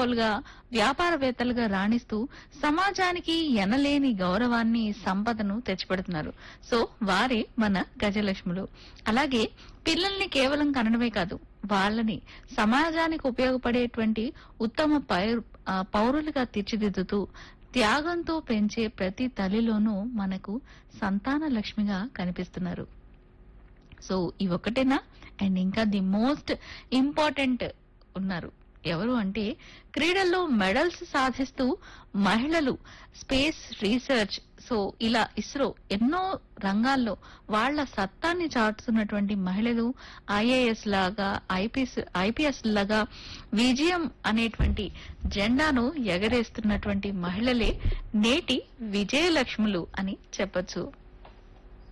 మేధావులుగా వ్యాపారవేత్తలుగా రాణిస్తూ సమాజానికి ఎనలేని గౌరవాన్ని సంపదను తెచ్చిపెడుతున్నారు సో వారే మన గజలక్ష్ములు అలాగే పిల్లల్ని కేవలం కనడమే కాదు వాళ్ళని సమాజానికి ఉపయోగపడేటువంటి ఉత్తమ పౌరు- ఆ, పౌరులుగా తీర్చిదిద్దుతూ త్యాగంతో పెంచే ప్రతి తల్లిలోనూ మనకు సంతాన లక్ష్మిగా కనిపిస్తున్నారు సో ఇవొక్కటేనా అండ్ ఇంకా ది మోస్ట్ ఇంపార్టెంట్ ఉన్నారు ఎవరు అంటే క్రీడల్లో మెడల్స్ సాధిస్తూ మహిళలు స్పేస్ రీసెర్చ్ సో ఇలా ఇస్రో ఎన్నో రంగాల్లో వాళ్ళ సత్తాన్ని చాటుతున్నటువంటి మహిళలు ఐఏఎస్ లాగా ఐపీఎస్ ఐపీఎస్ లాగా విజయం అనేటువంటి జెండాను ఎగరేస్తున్నటువంటి మహిళలే నేటి విజయలక్ష్ములు అని చెప్పొచ్చు